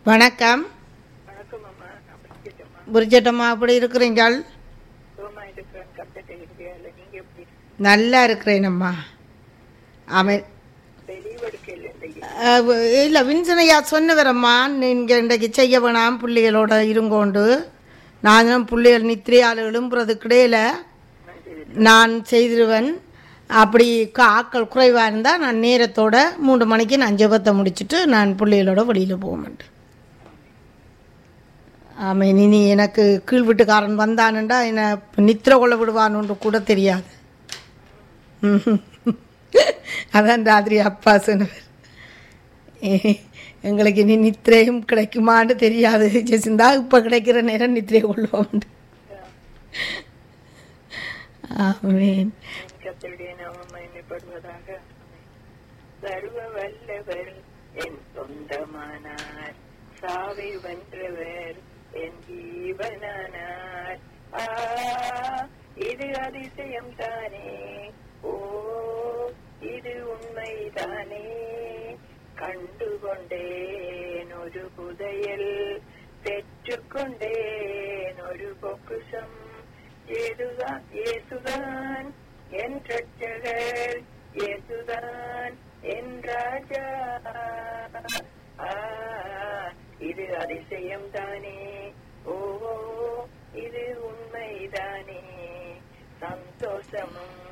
வணக்கம் வணக்கம் அம்மா நான் படிச்சிட்டேம்மா புரிஜட்டம்மா அப்படி இருக்கிறீங்கள் சுகமா இருக்கிறேன் கத்துட்டு இருக்கிறீங்களா நீங்க எப்படி நல்லா இருக்கிறேனம்மா அமை தெளிவெடுக்கல இந்த இல்லை வின்சனையா சொன்னவரம்மா நீங்கள் இன்றைக்கு செய்ய வேணாம் பிள்ளைகளோட இருங்கோண்டு நானும் பிள்ளைகள் நித்திரையால் எழும்புறதுக்கு இடையில நான் செய்திருவேன் அப்படி கா- ஆட்கள் குறைவாக இருந்தால் நான் நேரத்தோட மூன்று மணிக்கு நான் ஜெபத்தை முடிச்சுட்டு நான் பிள்ளைகளோட வெளியில் போக மாட்டேன் ஆமாம் இனி எனக்கு கீழ் வீட்டுக்காரன் வந்தானுண்டா என்னை நித்திர கொள்ள விடுவானுன்னு கூட தெரியாது ம்ஹும். அதான் ராத்திரி அப்பா சொன்னவர் ஏ- எங்களுக்கு இனி நித்திரையும் கிடைக்குமான்னு தெரியாது ஜெசிந்தா இப்போ கிடைக்கிற நேரம் நித்திரை கொள்வோம் ஆமேன் கத்தருடைய நாமம் மகிமைப்படுவதாக சர்வ வல்லவர் என் சொந்தமானார் சாவை வென்றவர் என் ஜீவனானார் ஆ இது அதிசயம் தானே ஓ இது உண்மைதானே கண்டுகொண்டேன் ஒரு புதையல் பெற்றுக்கொண்டேன் ஒரு பொக்குசம் ஏதுதான் இயேசுதான் என் ரட்சகர் இயேசுதான் என் ராஜா ஆ, இது அதிசயம் தானே ஓ இது உண்மைதானே சந்தோஷமும்